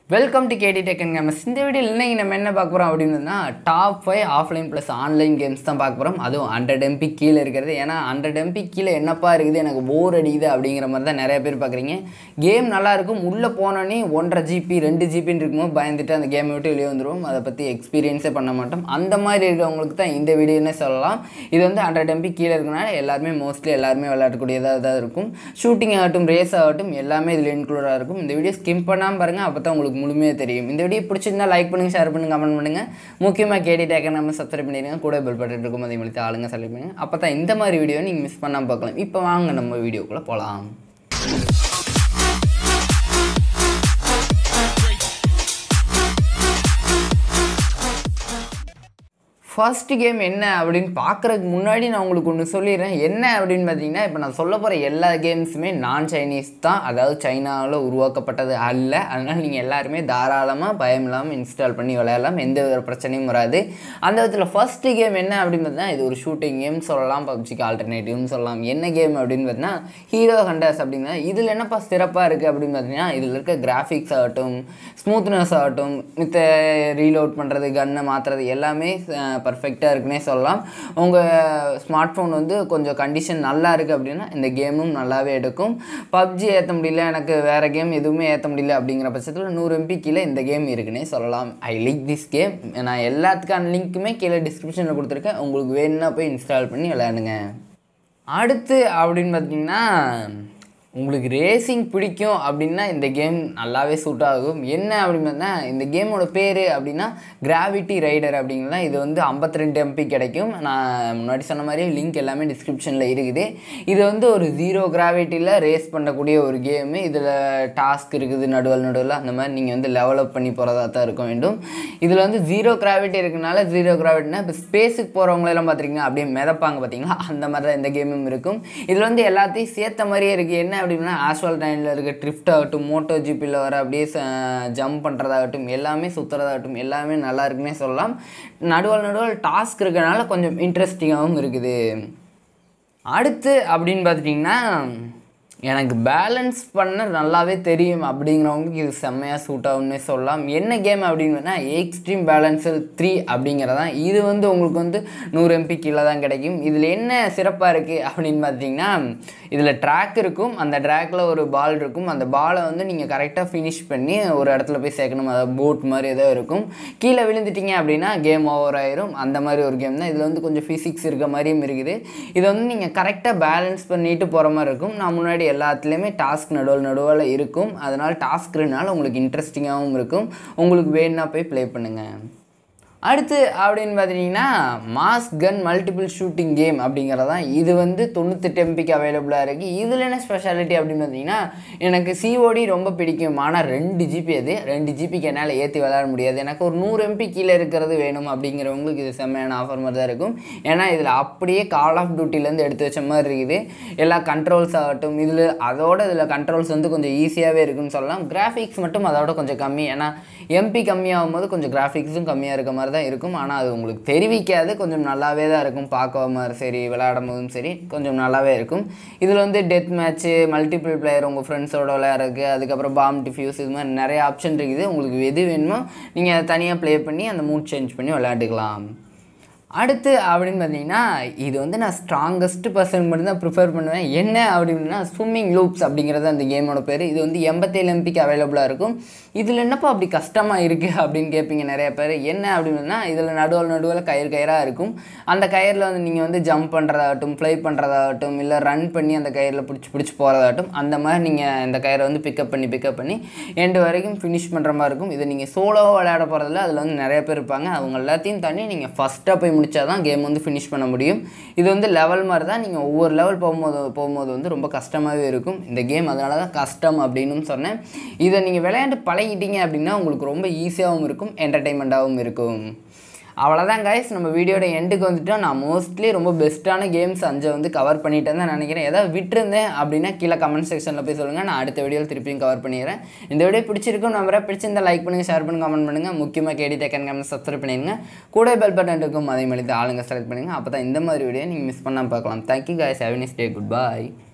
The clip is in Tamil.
welcome to KD tech and games இந்த வீடியோவில் இன்னைக்கு நம்ம என்ன பார்க்க போகிறோம் அப்படின்னா top five offline plus online games தான் பார்க்க போகிறோம் அதுவும் ஹண்ட்ரட் எம்பி கீழே இருக்கிறது ஏன்னா ஹண்ட்ரட் எம்பி கீழே என்னப்பா இருக்குது எனக்கு போர் அடிக்குது அப்படிங்கிற மாதிரி தான் நிறைய பேர் பார்க்குறீங்க கேம் நல்லா இருக்கும் உள்ளே போனோன்னே ஒன்றரை ஜிபி ரெண்டு ஜிபின்னு இருக்கும்போது பயந்துட்டு அந்த கேமை விட்டு வெளியே வந்துடுவோம் அதை பற்றி எக்ஸ்பீரியன்ஸே பண்ண மாட்டோம் அந்த மாதிரி இருக்கிறவங்களுக்கு தான் இந்த வீடியோன்னே சொல்லலாம் இது வந்து ஹண்ட்ரட் எம்பி கீழே இருக்கனால எல்லாருமே மோஸ்ட்லி எல்லாருமே விளையாடக்கூடியதாக தான் இருக்கும் ஷூட்டிங் ஆகட்டும் ரேஸ் ஆகட்டும் எல்லாமே இதில் இன்க்ளூடாக இருக்கும் இந்த வீடியோ ஸ்கிம் பண்ணாமல் பாருங்கள் அப்போ தான் உங்களுக்கு முழுமையாக தெரியும் இந்த வீடியோ பிடிச்சிருந்தா லைக் பண்ணுங்கள் ஷேர் பண்ணுங்கள் கமெண்ட் பண்ணுங்கள் முக்கியமாக கேடி டேக்கர் நம்ம சப்ஸ்கிரைப் பண்ணிடுங்க கூட பெல் பட்டன் இருக்கும் அதே மாதிரி ஆளுங்க செலக்ட் பண்ணுங்கள் அப்போ தான் இந்த மாதிரி வீடியோ நீங்கள் மிஸ் பண்ணாமல் பார்க்கலாம் இப்போ வாங்க நம்ம வீடியோக்குள்ளே போகலாம் ஃபர்ஸ்ட் கேம் என்ன அப்படின்னு பார்க்குறதுக்கு முன்னாடி நான் உங்களுக்கு ஒன்று சொல்லிடுறேன் என்ன அப்படின்னு பார்த்தீங்கன்னா இப்போ நான் சொல்ல போகிற எல்லா கேம்ஸுமே நான் சைனீஸ் தான் அதாவது சைனாவில் உருவாக்கப்பட்டது அல்ல அதனால் நீங்கள் எல்லாருமே தாராளமாக பயம் இல்லாமல் இன்ஸ்டால் பண்ணி விளையாடலாம் எந்த ஒரு பிரச்சனையும் வராது அந்த விதத்தில் ஃபர்ஸ்ட் கேம் என்ன அப்படின்னு பார்த்தீங்கன்னா இது ஒரு ஷூட்டிங் கேம் சொல்லலாம் பப்ஜிக்கு ஆல்டர்னேட்டிவ்னு சொல்லலாம் என்ன கேம் அப்படின்னு பார்த்தீங்கன்னா ஹீரோ ஹண்டர்ஸ் அப்படின்னா இதில் என்னப்பா சிறப்பாக இருக்குது அப்படின்னு பார்த்தீங்கன்னா இதில் இருக்க கிராஃபிக்ஸ் ஆகட்டும் ஸ்மூத்னஸ் ஆகட்டும் மித்த ரீலோட் பண்ணுறது கன்னை மாற்றுறது எல்லாமே பர்ஃபெக்டாக இருக்குன்னே சொல்லலாம் உங்கள் ஸ்மார்ட் ஃபோன் வந்து கொஞ்சம் கண்டிஷன் நல்லா இருக்குது அப்படின்னா இந்த கேமும் நல்லாவே எடுக்கும் பப்ஜி ஏற்ற முடியல எனக்கு வேறு கேம் எதுவுமே ஏற்ற முடியல அப்படிங்கிற பட்சத்தில் நூறு எம்பி கீழே இந்த கேம் இருக்குன்னே சொல்லலாம் ஐ லைக் திஸ் கேம் நான் எல்லாத்துக்கான லிங்க்குமே கீழே டிஸ்கிரிப்ஷனில் கொடுத்துருக்கேன் உங்களுக்கு வேணும்னா போய் இன்ஸ்டால் பண்ணி விளையாடுங்க அடுத்து அப்படின்னு பார்த்தீங்கன்னா உங்களுக்கு ரேசிங் பிடிக்கும் அப்படின்னா இந்த கேம் நல்லாவே சூட் ஆகும் என்ன அப்படின்னா இந்த கேமோட பேர் அப்படின்னா கிராவிட்டி ரைடர் அப்படிங்கன்னா இது வந்து 52 ரெண்டு எம்பி கிடைக்கும் நான் முன்னாடி சொன்ன மாதிரி லிங்க் எல்லாமே டிஸ்கிரிப்ஷனில் இருக்குது இது வந்து ஒரு ஜீரோ கிராவிட்டியில் ரேஸ் பண்ணக்கூடிய ஒரு கேமு இதில் டாஸ்க் இருக்குது நடுவல் நடுவில் அந்த மாதிரி நீங்கள் வந்து லெவலப் பண்ணி போகிறதா தான் இருக்க வேண்டும் இதில் வந்து ஜீரோ கிராவிட்டி இருக்கனால ஜீரோ கிராவிட்டினா இப்போ ஸ்பேஸுக்கு போகிறவங்களெல்லாம் பார்த்தீங்கன்னா அப்படியே மிதப்பாங்க பார்த்தீங்களா அந்த மாதிரி தான் இந்த கேமும் இருக்கும் இதில் வந்து எல்லாத்தையும் சேர்த்த மாதிரியே இருக்குது என்ன அப்படின்னா ஆஸ்வால் டைனில் இருக்க ட்ரிஃப்ட் ஆகட்டும் மோட்டோ ஜிபியில் வர அப்படியே ஜம்ப் பண்ணுறதாகட்டும் எல்லாமே சுற்றுறதாகட்டும் எல்லாமே நல்லா இருக்குன்னே சொல்லலாம் நடுவல் நடுவல் டாஸ்க் இருக்கனால கொஞ்சம் இன்ட்ரெஸ்டிங்காகவும் இருக்குது அடுத்து அப்படின்னு பார்த்துட்டிங்கன்னா எனக்கு பேலன்ஸ் பண்ண நல்லாவே தெரியும் அப்படிங்கிறவங்களுக்கு இது செம்மையாக சூட் ஆகும்னே சொல்லலாம் என்ன கேம் அப்படின்னு எக்ஸ்ட்ரீம் பேலன்ஸில் த்ரீ அப்படிங்கிறதான் இது வந்து உங்களுக்கு வந்து நூறு எம்பி கீழே தான் கிடைக்கும் இதில் என்ன சிறப்பாக இருக்குது அப்படின்னு பார்த்தீங்கன்னா இதில் ட்ராக் இருக்கும் அந்த ட்ராக்கில் ஒரு பால் இருக்கும் அந்த பாலை வந்து நீங்கள் கரெக்டாக ஃபினிஷ் பண்ணி ஒரு இடத்துல போய் சேர்க்கணும் அதாவது போட் மாதிரி ஏதோ இருக்கும் கீழே விழுந்துட்டீங்க அப்படின்னா கேம் ஓவர் ஆயிரும் அந்த மாதிரி ஒரு கேம் தான் இதில் வந்து கொஞ்சம் ஃபிசிக்ஸ் இருக்க மாதிரியும் இருக்குது இதை வந்து நீங்கள் கரெக்டாக பேலன்ஸ் பண்ணிட்டு போகிற மாதிரி இருக்கும் நான் முன்னாடி எல்லாத்துலேயுமே டாஸ்க் நடுவில் நடுவில் இருக்கும் அதனால் டாஸ்க்னால உங்களுக்கு இன்ட்ரெஸ்டிங்காகவும் இருக்கும் உங்களுக்கு வேணும்னா போய் ப்ளே பண்ணுங்கள் அடுத்து அப்படின்னு பார்த்தீங்கன்னா mass gun multiple shooting game அப்படிங்கிறதான் இது வந்து தொண்ணூத்தெட்டு எம்பிக்கு அவைலபிளாக இருக்குது இதில் என்ன ஸ்பெஷாலிட்டி அப்படின்னு பார்த்தீங்கன்னா எனக்கு சிஓடி ரொம்ப பிடிக்கும் ஆனால் ரெண்டு ஜிபி அது ரெண்டு ஜிபிக்கு என்னால் ஏற்றி விளையாட முடியாது எனக்கு ஒரு நூறு எம்பி கீழே இருக்கிறது வேணும் அப்படிங்கிறவங்களுக்கு இது செம்மையான ஆஃபர் மாதிரி தான் இருக்கும் ஏன்னா இதில் அப்படியே கால் ஆஃப் டியூட்டிலேருந்து எடுத்து வச்ச மாதிரி இருக்குது எல்லா கண்ட்ரோல்ஸ் ஆகட்டும் இதில் அதோட இதில் கண்ட்ரோல்ஸ் வந்து கொஞ்சம் ஈஸியாகவே இருக்குன்னு சொல்லலாம் கிராஃபிக்ஸ் மட்டும் அதோட கொஞ்சம் கம்மி ஏன்னா எம்பி கம்மியாகும் போது கொஞ்சம் கிராஃபிக்ஸும் கம்மியாக இருக்க மாதிரி தான் இருக்கும் ஆனால் அது உங்களுக்கு தெரிவிக்காது கொஞ்சம் நல்லாவே தான் இருக்கும் பார்க்க மாதிரி சரி விளையாடும் போதும் சரி கொஞ்சம் நல்லாவே இருக்கும் இதில் வந்து டெத் மேட்ச்சு மல்டிபிள் பிளேயர் உங்கள் ஃப்ரெண்ட்ஸோட விளையாடுறதுக்கு அதுக்கப்புறம் பாம் டிஃப்யூஸ் இது மாதிரி நிறைய ஆப்ஷன் இருக்குது உங்களுக்கு எது வேணுமோ நீங்கள் அதை தனியாக ப்ளே பண்ணி அந்த மூட் சேஞ்ச் பண்ணி விளையாண்டுக்கலாம் அடுத்து அப்படின்னு பார்த்தீங்கன்னா இது வந்து நான் ஸ்ட்ராங்கஸ்ட் பர்சன் மட்டும் தான் ப்ரிஃபர் பண்ணுவேன் என்ன அப்படின்னா ஸ்விம்மிங் லூப்ஸ் அப்படிங்கிறது அந்த கேமோட பேர் இது வந்து எண்பத்தேழு எம்பிக்கு அவைலபிளாக இருக்கும் இதில் என்னப்பா அப்படி கஷ்டமாக இருக்குது அப்படின்னு கேட்பீங்க நிறைய பேர் என்ன அப்படின்னா இதில் நடுவில் நடுவில் கயிறு கயிறாக இருக்கும் அந்த கயிறில் வந்து நீங்கள் வந்து ஜம்ப் பண்ணுறதாகட்டும் ஃப்ளை பண்ணுறதாகட்டும் இல்லை ரன் பண்ணி அந்த கயிறில் பிடிச்சி பிடிச்சி போகிறதாகட்டும் அந்த மாதிரி நீங்கள் இந்த கயிறை வந்து பிக்கப் பண்ணி பிக்கப் பண்ணி எண்டு வரைக்கும் ஃபினிஷ் பண்ணுற மாதிரி இருக்கும் இதை நீங்கள் சோலோவாக விளையாட போகிறதில்ல அதில் வந்து நிறைய பேர் இருப்பாங்க அவங்க எல்லாத்தையும் தாண்டி நீங்கள் ஃபஸ்ட்டாக போய் முடிச்சா தான் கேம் வந்து ஃபினிஷ் பண்ண முடியும் இது வந்து லெவல் மாதிரி தான் நீங்கள் ஒவ்வொரு லெவல் போகும்போது போகும்போது வந்து ரொம்ப கஷ்டமாகவே இருக்கும் இந்த கேம் அதனால தான் கஷ்டம் அப்படின்னு சொன்னேன் இதை நீங்கள் விளையாண்டு பழகிட்டீங்க அப்படின்னா உங்களுக்கு ரொம்ப ஈஸியாகவும் இருக்கும் என்டர்டெயின்மெண்ட்டாகவும் இருக்கும் அவ்வளோதான் கைஸ் நம்ம வீடியோட எண்டுக்கு வந்துட்டோம் நான் மோஸ்ட்லி ரொம்ப பெஸ்ட்டான கேம்ஸ் அஞ்சை வந்து கவர் பண்ணிட்டேன்னு தான் நினைக்கிறேன் ஏதாவது விட்டுருந்தேன் அப்படின்னா கீழே கமெண்ட் செக்ஷனில் போய் சொல்லுங்கள் நான் அடுத்த வீடியோவில் திருப்பியும் கவர் பண்ணிடுறேன் இந்த வீடியோ பிடிச்சிருக்கும் நம்பரை பிடிச்சிருந்தா லைக் பண்ணுங்கள் ஷேர் பண்ணுங்கள் கமெண்ட் பண்ணுங்கள் முக்கியமாக கேடி டெக்கன் கமெண்ட் சப்ஸ்கிரைப் பண்ணிடுங்க கூட பெல் பட்டன் இருக்கும் அதே மாதிரி ஆளுங்க செலக்ட் பண்ணுங்கள் அப்போ தான் இந்த மாதிரி வீடியோ நீங்கள் மிஸ் பண்ணாமல் பார்க்கலாம் thank you guys have nice day good bye